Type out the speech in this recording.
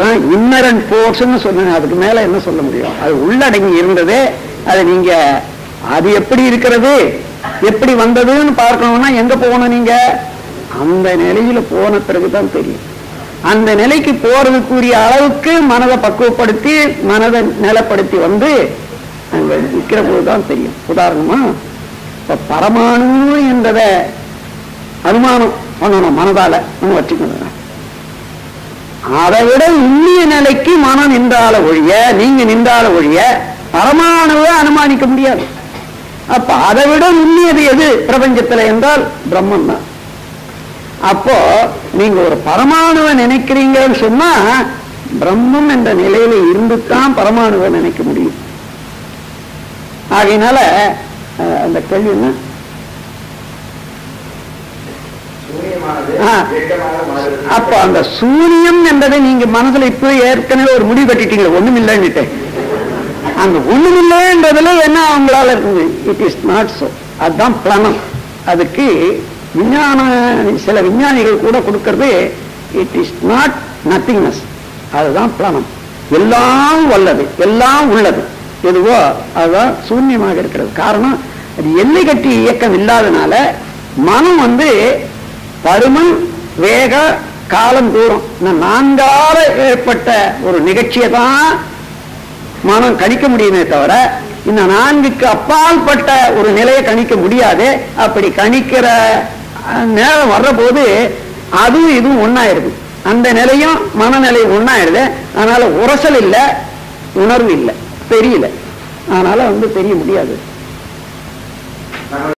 Inherent போர்ஸ்ன்னு சொன்னேன் அதுக்கு மேல என்ன சொல்ல முடியும் அது உள்ளடங்கி இருந்தது அது நீங்க அது எப்படி இருக்கிறது எப்படி வந்ததுன்னு பார்க்கணும்னா எங்க போகணும் நீங்க அந்த நிலையில போன பிறகுதான் தெரியும் அந்த நிலைக்கு போறதுக்குரிய அளவுக்கு மனதை பக்குவப்படுத்தி மனதை நிலப்படுத்தி வந்து அங்க நிற்கிற போதுதான் தெரியும் உதாரணமா இப்ப பரமாணு என்றத அனுமானம் பண்ணணும் மனதால நம்ம வச்சுக்கணும் அதை விட உண்மைய நிலைக்கு மனம் நின்றால ஒழிய நீங்க நின்றால ஒழிய பரமாணுவை அனுமானிக்க முடியாது அப்ப அதை விட உண்மையது எது பிரபஞ்சத்துல என்றால் பிரம்மன் தான் அப்போ நீங்க ஒரு பரமாணுவை நினைக்கிறீங்கன்னு சொன்னா பிரம்மம் என்ற நிலையில இருந்துதான் பரமாணுவை நினைக்க முடியும் ஆகையினால அஹ், அந்த கேள்வி என்ன சூரியமானது ஆ. வேகமாக மாறுகிறது. அப்ப அந்த சூனியம் என்பதை நீங்க மனசுல இப்ப ஏற்கனவே ஒரு முடிவு கட்டிட்டீங்களே ஒண்ணும் இல்லைன்னுட்டு அந்த ஒண்ணும் இல்லைன்றதுல என்ன அவங்களால இருக்குது இட் இஸ் நாட் சோ அதுதான் பிளனம் அதுக்கு விஞ்ஞான சில விஞ்ஞானிகள் கூட கொடுக்கறது இட் இஸ் நாட் நத்திங்னஸ் அதுதான் பிளனம் எல்லாம் வல்லது எல்லாம் உள்ளது எதுவோ அதுதான் சூன்யமாக இருக்கிறது காரணம் அது எல்லை கட்டி இயக்கம் இல்லாதனால மனம் வந்து பருமன் வேக காலம் தூரம் இந்த நான்கால ஏற்பட்ட ஒரு நிகழ்ச்சியை தான் மனம் கணிக்க முடியுமே தவிர இந்த நான்குக்கு அப்பால்பட்ட ஒரு நிலையை கணிக்க முடியாது அப்படி கணிக்கிற அஹ், நேரம் வர்ற போது அதுவும் இதுவும் ஒன்னாயிருது அந்த நிலையும் மனநிலை ஒன்னாயிருது அதனால உரசல் இல்லை உணர்வு இல்லை தெரியல அதனால வந்து தெரிய முடியாது நம்ம